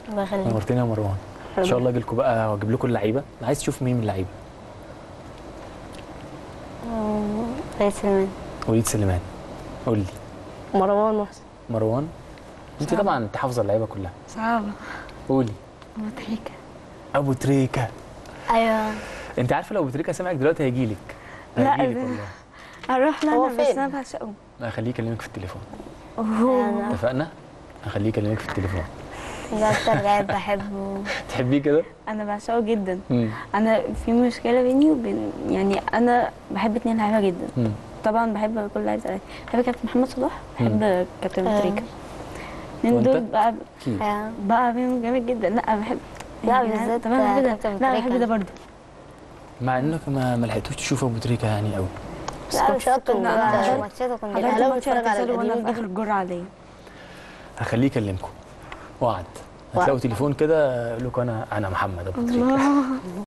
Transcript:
الله يخليك نورتني يا مروان ان شاء الله اجي لكم بقى واجيب لكم اللعيبه أنا عايز تشوف مين من اللعيبه وليد سليمان وليد سليمان قول لي مروان محسن مروان انت طبعا انت حافظه اللعيبه كلها صعبة قولي مضحكة ابو تريكه ايوه انت عارفه لو ابو تريكه سمعك دلوقتي هيجي لك لا، هيجي لك ده- والله هروح له هو انا بس فين؟ انا بعشقه هخليه يكلمك في التليفون انا اتفقنا هخليه يكلمك في التليفون ده اكتر لاعب بحبه تحبيه كده انا بعشقه جدا امم انا في مشكلة بيني وبين يعني انا بحب اتنين لعيبة جدا امم طبعا بحب كل لعيبة ثلاثة بحب كابتن محمد صلاح بحب كابتن آه. تريكة الاتنين وأنت؟ دول بقى اكيد آه. بقى بيهم جامد جدا لا بحب لا، يعني بالذات طب انا بحب ده كابتن لا بحب تريكة. ده برضه مع انك ما ما لحقتوش تشوفوا ابو تريكه يعني قوي لا مش كنت كنا- أنا بقى حضرت- ماتشاته كنت حضرت الاهلاوي ماتش بتفرج على اعتزال وانا القديم في اخر الجرعة عليه هخليه يكلمكم وعد هتلاقوا تليفون كده يقول لكم انا انا محمد ابو تريكه